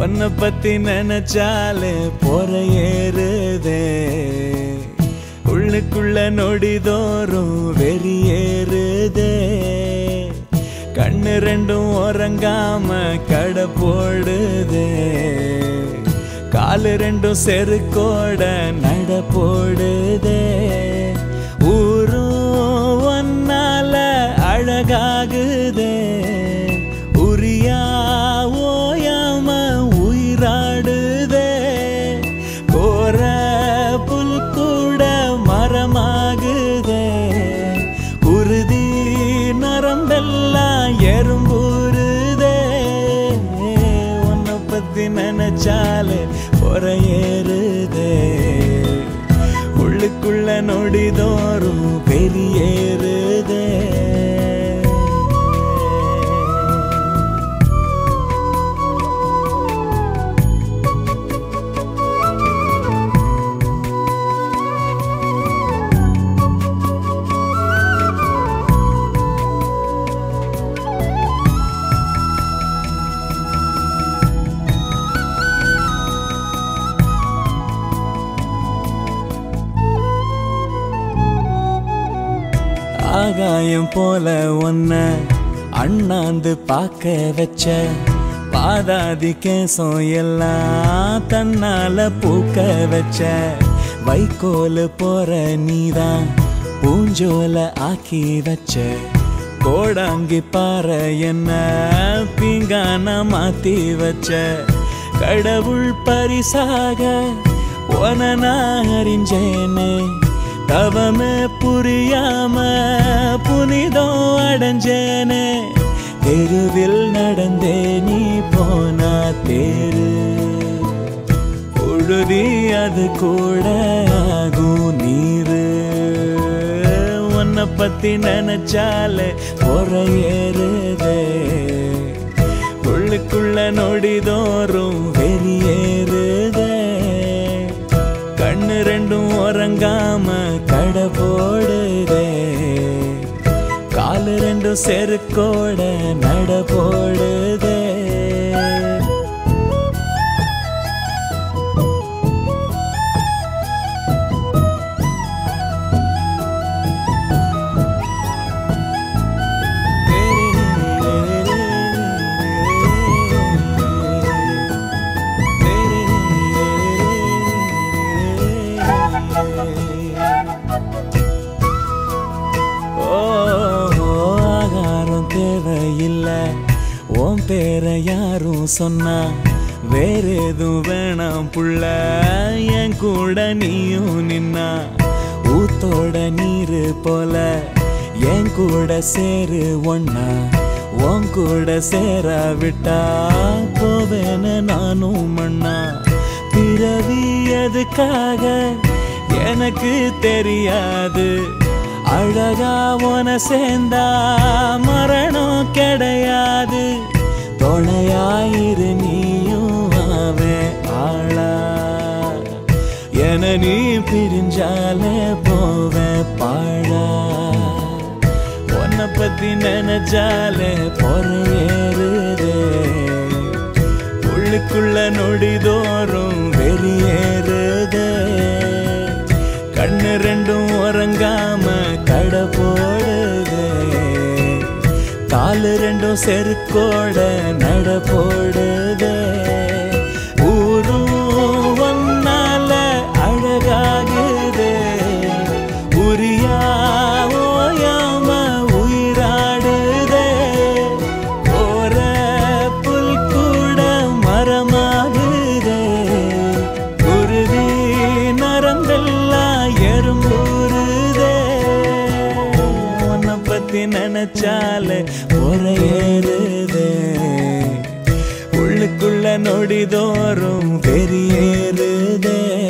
உன்னை பத்தி நினைச்சாலே பொற ஏறுதே உள்ளுக்குள்ள நொடிதோறும் வெறியேறுதே கண்ணு ரெண்டும் உறங்காம கடை போடுதே காலு ரெண்டும் செருக்கோட நட போடுதே ஊரும் ஒன்னால அழகாகுதே உரியா ஓயாம உயிராடுதே கோர புல் கூட மரமாகுதே குருதி நரம்பெல்லாம் எறும்புருதே உன்னை பத்தி நினைச்சாலே பொற ஏறுதே உள்ளுக்குள்ள நொடிதோறும் பெரியேறுதே ஆகாயம் போல ஒன்ன அண்ணாந்து பார்க்க வச்ச பாதாதி கேசம் எல்லாம் தன்னால பூக்க வச்ச வைக்கோல் போற நீதான் பூஞ்சோல ஆக்கி வச்ச கோடாங்கி பாறை என்ன பீங்கான மாத்தி வச்ச கடவுள் பரிசாக உன நான் அறிஞ்சேனே தவமே புரியாம புனிதம் அடைஞ்சேனே தெருவில் நடந்தே நீ போனா தேரு உழுதி அது கூட ஆகும் நீரு உன்னை பத்தி நினைச்சாலே பொற ஏறுதே உள்ளுக்குள்ள நொடிதோறும் வெறியேறுதே கண்ணு ரெண்டும் உறங்காம கடை போடுதே காலு ரெண்டும் செருக்கோட நட போடுதே ஓ ஆகாரம் தேவையில்லை உன் பேரை யாரும் சொன்னா வேற எதுவும் வேணாம் புள்ள என் கூட நீயும் நின்னா ஊத்தோட நீரு போல என் கூட சேரு ஒன்னா உன் கூட சேரா விட்டா போவேன்னு நானும் மண்ணா பிறவி எதுக்காக எனக்கு தெரியாது அழகா உன சேர்ந்தா மரணம் கிடையாது துணையாயிரு நீயும் அவன் ஆளா என நீ பிரிஞ்சாலே போவேன் பாழா உன்னை பத்தி நினைச்சாலே பொறையேறுதே உள்ளுக்குள்ள நொடிதோறும் வெளியேறுதே கண்ணு ரெண்டும் உறங்காம கடை போடுதே காலு ரெண்டும் செருக்கோட நட போடுதே ஊரும் ஒன்னால அழகாகுதே உரியா ஓயாம உயிராடுதே போற புல் கூட மரமாகுதே குருதி நரம்பெல்லாம் எறும்புருதே உன்னை பத்தி நினைச்சாலே பொறையேறுதே உள்ளுக்குள்ள நொடிதோறும் வெறியேறுதே